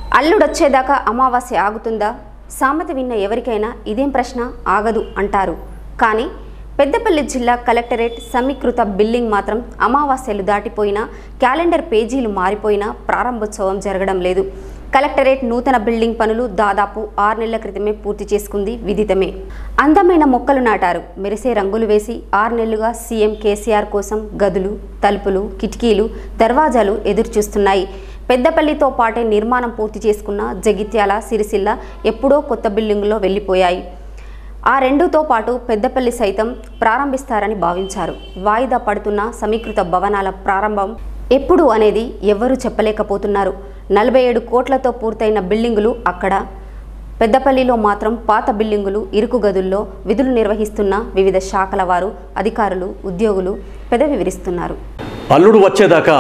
అల్లుడొచ్చేదాకా అమావాస్య ఆగుతుందా సామెత విన్న ఎవరికైనా ఇదేం ప్రశ్న ఆగదు అంటారు కానీ పెద్దపల్లి జిల్లా కలెక్టరేట్ సమీకృత బిల్డింగ్ మాత్రం అమావాస్యలు దాటిపోయినా క్యాలెండర్ పేజీలు మారిపోయినా ప్రారంభోత్సవం జరగడం లేదు కలెక్టరేట్ నూతన బిల్డింగ్ పనులు దాదాపు ఆరు నెలల క్రితమే పూర్తి చేసుకుంది విదితమే అందమైన మొక్కలు నాటారు మెరిసే రంగులు వేసి ఆరు నెలలుగా సీఎం కేసీఆర్ కోసం గదులు తలుపులు కిటికీలు దర్వాజాలు ఎదురుచూస్తున్నాయి పెద్దపల్లితో పాటే నిర్మాణం పూర్తి చేసుకున్న జగిత్యాల సిరిసిల్ల ఎప్పుడో కొత్త బిల్డింగులో వెళ్ళిపోయాయి ఆ రెండుతో పాటు పెద్దపల్లి సైతం ప్రారంభిస్తారని భావించారు వాయిదా పడుతున్న సమీకృత భవనాల ప్రారంభం ఎప్పుడు అనేది ఎవ్వరూ చెప్పలేకపోతున్నారు నలభై ఏడు కోట్లతో పూర్తయిన బిల్డింగులు అక్కడ పెద్దపల్లిలో మాత్రం పాత బిల్డింగులు ఇరుకు గదుల్లో విధులు నిర్వహిస్తున్న వివిధ శాఖల వారు అధికారులు ఉద్యోగులు పెదవి విరుస్తున్నారు అల్లుడు వచ్చేదాకా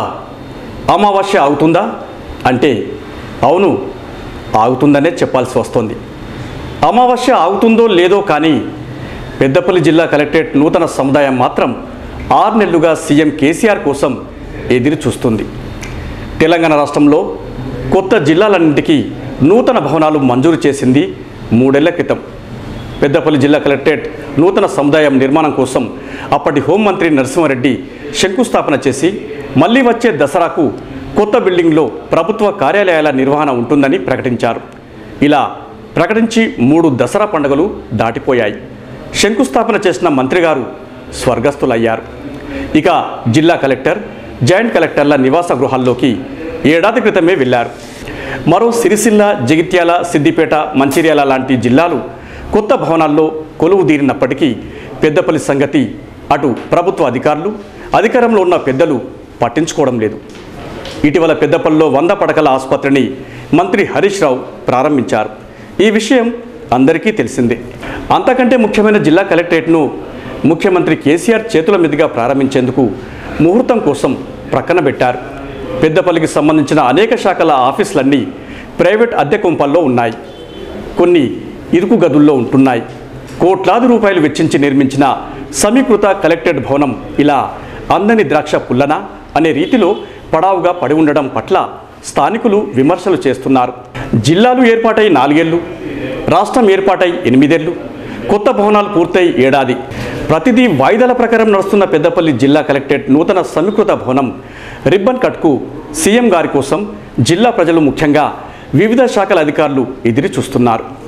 అమావాస్య ఆగుతుందా అంటే అవును ఆగుతుందనే చెప్పాల్సి వస్తుంది అమావాస్య ఆగుతుందో లేదో కానీ పెద్దపల్లి జిల్లా కలెక్టరేట్ నూతన సముదాయం మాత్రం ఆరు నెలలుగా సీఎం కేసీఆర్ కోసం ఎదురు చూస్తుంది తెలంగాణ రాష్ట్రంలో కొత్త జిల్లాలన్నింటికీ నూతన భవనాలు మంజూరు చేసింది మూడేళ్ల క్రితం పెద్దపల్లి జిల్లా కలెక్టరేట్ నూతన సముదాయం నిర్మాణం కోసం అప్పటి హోంమంత్రి నరసింహారెడ్డి శంకుస్థాపన చేసి మళ్ళీ వచ్చే దసరాకు కొత్త బిల్డింగ్లో ప్రభుత్వ కార్యాలయాల నిర్వహణ ఉంటుందని ప్రకటించారు ఇలా ప్రకటించి మూడు దసరా పండుగలు దాటిపోయాయి శంకుస్థాపన చేసిన మంత్రి గారు స్వర్గస్థులయ్యారు ఇక జిల్లా కలెక్టర్ జాయింట్ కలెక్టర్ల నివాస గృహాల్లోకి ఏడాది క్రితమే వెళ్ళారు మరో సిరిసిల్ల జగిత్యాల సిద్దిపేట మంచిర్యాల లాంటి జిల్లాలు కొత్త భవనాల్లో కొలువు తీరినప్పటికీ పెద్దపల్లి సంగతి అటు ప్రభుత్వ అధికారులు అధికారంలో ఉన్న పెద్దలు పట్టించుకోవడం లేదు ఇటీవల పెద్దపల్లిలో వంద పడకల ఆసుపత్రిని మంత్రి హరీష్ రావు ప్రారంభించారు ఈ విషయం అందరికీ తెలిసిందే అంతకంటే ముఖ్యమైన జిల్లా కలెక్టరేట్ను ముఖ్యమంత్రి కేసీఆర్ చేతుల మీదుగా ప్రారంభించేందుకు ముహూర్తం కోసం ప్రక్కన పెట్టారు పెద్దపల్లికి సంబంధించిన అనేక శాఖల ఆఫీసులన్నీ ప్రైవేట్ అద్దె కుంపల్లో ఉన్నాయి కొన్ని ఇరుకు గదుల్లో ఉంటున్నాయి కోట్లాది రూపాయలు వెచ్చించి నిర్మించిన సమీకృత కలెక్టరేట్ భవనం ఇలా అందని ద్రాక్ష పుల్లన అనే రీతిలో పడావుగా పడి ఉండడం పట్ల స్థానికులు విమర్శలు చేస్తున్నారు జిల్లాలు ఏర్పాటై నాలుగేళ్లు రాష్ట్రం ఏర్పాటై ఎనిమిదేళ్లు కొత్త భవనాలు పూర్తయి ఏడాది ప్రతిదీ వాయిదాల ప్రకారం నడుస్తున్న పెద్దపల్లి జిల్లా కలెక్టరేట్ నూతన సమీకృత భవనం రిబ్బన్ కట్కు సీఎం గారి కోసం జిల్లా ప్రజలు ముఖ్యంగా వివిధ శాఖల అధికారులు ఎదురు చూస్తున్నారు